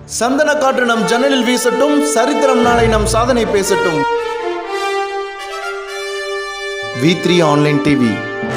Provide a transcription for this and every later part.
சந்தன காற்று நம் ஜன்னலில் வீசட்டும் சரித்திரம் நாளை நம் சாதனை பேசட்டும் வி த்ரீ ஆன்லைன் டிவி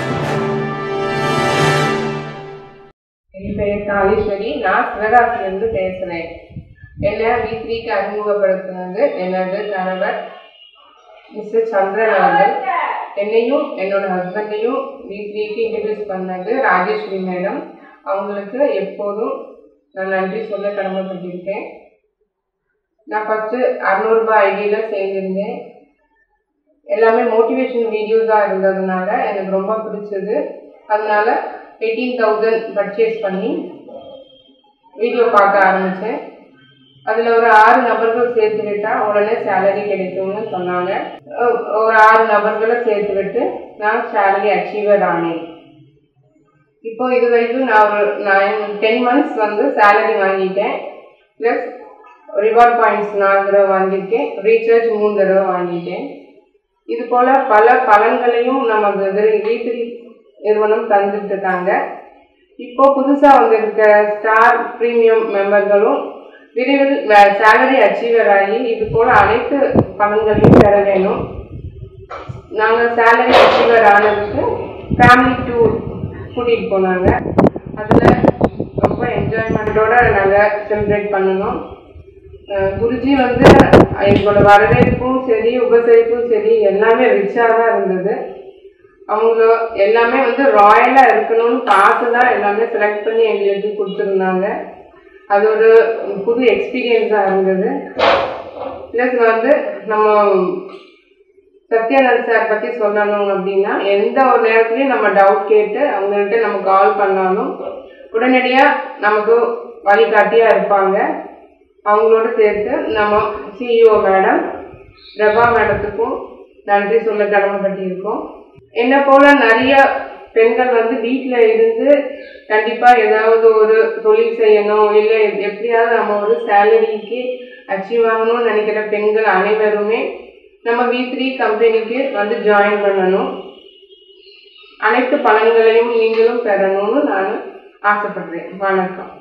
என் பெயர் காளீஸ்வரி நான் சிவகாசிலிருந்து பேசுகிறேன் என்னை வி த்ரீக்கு அறிமுகப்படுத்தினது எனது கணவர் மிஸ்டர் சந்திரன் அவர்கள் என்னையும் என்னோட ஹஸ்பண்டையும் வி த்ரீக்கு இன்ட்ரடியூஸ் பண்ணது ராஜேஸ்வரி மேடம் அவங்களுக்கு எப்போதும் நான் நன்றி சொல்ல கடமைப்பட்டிருக்கேன் நான் ஃபஸ்ட்டு அறநூறுபா ஐடியில் சேர்ந்திருந்தேன் எல்லாமே மோட்டிவேஷன் வீடியோஸாக இருந்ததுனால எனக்கு ரொம்ப பிடிச்சது அதனால எயிட்டீன் தௌசண்ட் பர்ச்சேஸ் பண்ணி வீடியோ பார்க்க ஆரம்பித்தேன் அதில் ஒரு ஆறு நபர்கள் சேர்த்து விட்டால் உடனே சேலரி கிடைக்கும்னு சொன்னாங்க ஒ- ஒரு ஆறு நபர்களை சேர்த்து விட்டு நான் சேலரி அச்சீவர் ஆனேன் இப்போ இது வரைக்கும் நான் ஒரு நைன் டென் மந்த்ஸ் வந்து சேலரி வாங்கிட்டேன் ப்ளஸ் ரிவார்ட் பாயிண்ட்ஸ் நாலு தடவை வாங்கியிருக்கேன் ரீசார்ஜ் மூணு தடவை வாங்கிட்டேன் இது போல பல பலன்களையும் நமக்கு வீட்டில் நிறுவனம் தந்துட்டு இருக்காங்க இப்போ புதுசாக வந்திருக்க ஸ்டார் ப்ரீமியம் மெம்பர்களும் விரைவில் சேலரி அச்சீவர் ஆகி இது போல அனைத்து பலன்களையும் பெற வேணும் நாங்கள் சேலரி அச்சீவர் ஆனதுக்கு ஃபேமிலி டூர் கூட்டிகிட்டு போனாங்க அதில் ரொம்ப என்ஜாய்மெண்ட்டோட நாங்கள் செலிப்ரேட் பண்ணணும் அஹ் குருஜி வந்து எங்களோட வரவேற்பும் சரி உபசரிப்பும் சரி எல்லாமே ரிச்சாக தான் இருந்தது அவங்க எல்லாமே வந்து ராயலாக இருக்கணும்னு பார்த்து தான் எல்லாமே செலக்ட் பண்ணி எங்களுக்கு கொடுத்துருந்தாங்க அது ஒரு புது எக்ஸ்பீரியன்ஸாக இருந்தது ப்ளஸ் வந்து நம்ம சத்யானந்த் சார் பற்றி சொல்லணும் அப்படின்னா எந்த ஒரு நேரத்துலையும் நம்ம டவுட் கேட்டு அவங்கள்ட்ட நம்ம கால் பண்ணாலும் உடனடியாக நமக்கு வழிகாட்டியாக இருப்பாங்க அவங்களோட சேர்த்து நம்ம சிஇஓ மேடம் பிரபா மேடத்துக்கும் நன்றி சொல்ல கடமைப்பட்டிருக்கோம் என்னை போல நிறைய பெண்கள் வந்து வீட்டில் இருந்து கண்டிப்பாக ஏதாவது ஒரு தொழில் செய்யணும் இல்லை எப்படியாவது நம்ம ஒரு சேலரிக்கு அச்சீவ் ஆகணும்னு நினைக்கிற பெண்கள் அனைவருமே நம்ம வி த்ரீ கம்பெனிக்கு வந்து ஜாயின் பண்ணணும் அனைத்து பலன்களையும் நீங்களும் பெறணும்னு நான் ஆசைப்படுறேன் வணக்கம்